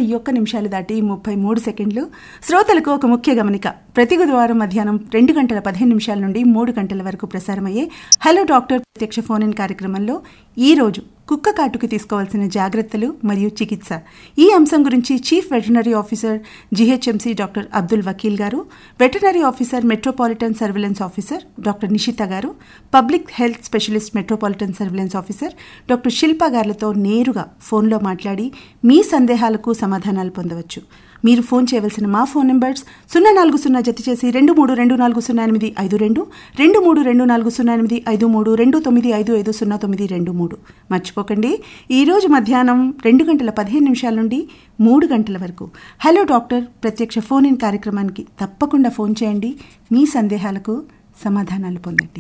ఒక్క నిమిషాలు దాటి ముప్పై మూడు సెకండ్లు శ్రోతలకు ఒక ముఖ్య గమనిక ప్రతి బుధవారం మధ్యాహ్నం రెండు గంటల పదిహేను నిమిషాల నుండి మూడు గంటల వరకు ప్రసారమయ్యే హలో డాక్టర్ ప్రత్యక్ష ఫోన్ ఇన్ కార్యక్రమంలో ఈ రోజు కుక్క కాటుకి తీసుకోవాల్సిన జాగ్రత్తలు మరియు చికిత్స ఈ అంశం గురించి chief veterinary officer GHMC doctor Abdul Wakeel గారు veterinary officer metropolitan surveillance officer doctor Nishitha గారు public health specialist metropolitan surveillance officer doctor Shilpa గారులతో నేరుగా ఫోన్లో మాట్లాడి మీ సందేహాలకు సమాధానాలు పొందవచ్చు మీరు ఫోన్ చేయవలసిన మా ఫోన్ నెంబర్స్ సున్నా నాలుగు సున్నా జత చేసి రెండు మూడు రెండు నాలుగు సున్నా ఎనిమిది ఐదు రెండు రెండు మూడు రెండు నాలుగు సున్నా ఎనిమిది ఐదు మూడు రెండు తొమ్మిది ఐదు ఐదు సున్నా తొమ్మిది రెండు మూడు మర్చిపోకండి ఈరోజు మధ్యాహ్నం రెండు గంటల పదిహేను నిమిషాల నుండి మూడు గంటల వరకు హలో డాక్టర్ ప్రత్యక్ష ఫోన్ ఇన్ కార్యక్రమానికి తప్పకుండా ఫోన్ చేయండి మీ సందేహాలకు సమాధానాలు పొందండి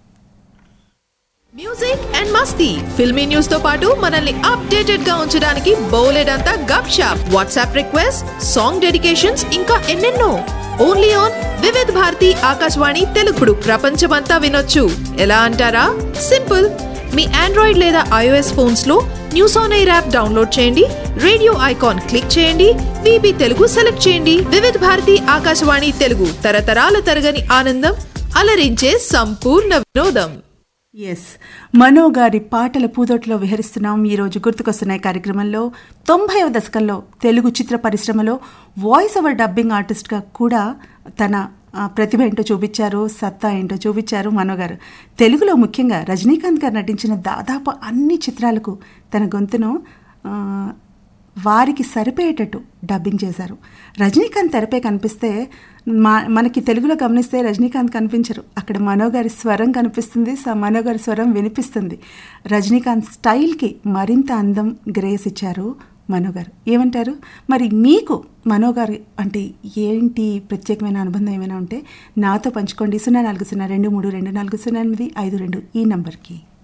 మ్యూజిక్ అండ్ మస్తీ ఫిల్మీ న్యూస్ తో పాటు మనల్ని అప్డేటెడ్ గా ఉంచడానికి బోలెడంతా గప్ షాప్ వాట్సాప్ రిక్వెస్ట్ సాంగ్ డెడికేషన్స్ ఇంకా ఎన్నెన్నో ఓన్లీ ఆన్ వివిధ్ భారతి ఆకాశవాణి తెలుగుడు ప్రపంచమంతా వినొచ్చు ఎలా అంటారా సింపుల్ మీ ఆండ్రాయిడ్ లేదా ఐఓఎస్ ఫోన్స్ లో News on Air app download చేయండి రేడియో ఐకాన్ క్లిక్ చేయండి విబి తెలుగు సెలెక్ట్ చేయండి వివిధ భారతి ఆకాశవాణి తెలుగు తరతరాల తరగని ఆనందం అలరించే సంపూర్ణ వినోదం ఎస్ మనో గారి పాటల పూదోట్లో విహరిస్తున్నాం ఈరోజు గుర్తుకొస్తున్నాయి కార్యక్రమంలో తొంభైవ దశకంలో తెలుగు చిత్ర పరిశ్రమలో వాయిస్ ఓవర్ డబ్బింగ్ ఆర్టిస్ట్గా కూడా తన ఆ, ప్రతిభ ఏంటో చూపించారు సత్తా ఏంటో చూపించారు మనో గారు తెలుగులో ముఖ్యంగా రజనీకాంత్ గారు నటించిన దాదాపు అన్ని చిత్రాలకు తన గొంతును ఆ, వారికి సరిపోయేటట్టు డబ్బింగ్ చేశారు రజనీకాంత్ తెరపై కనిపిస్తే మా మనకి తెలుగులో గమనిస్తే రజనీకాంత్ కనిపించరు అక్కడ మనో గారి స్వరం కనిపిస్తుంది స- మనో గారి స్వరం వినిపిస్తుంది రజనీకాంత్ స్టైల్కి మరింత అందం గ్రేస్ ఇచ్చారు మనో గారు ఏమంటారు మరి మీకు మనో గారు అంటే ఏంటి ప్రత్యేకమైన అనుబంధం ఏమైనా ఉంటే నాతో పంచుకోండి సున్నా నాలుగు సున్నా రెండు మూడు రెండు నాలుగు సున్నా ఎనిమిది ఐదు రెండు ఈ నంబర్కి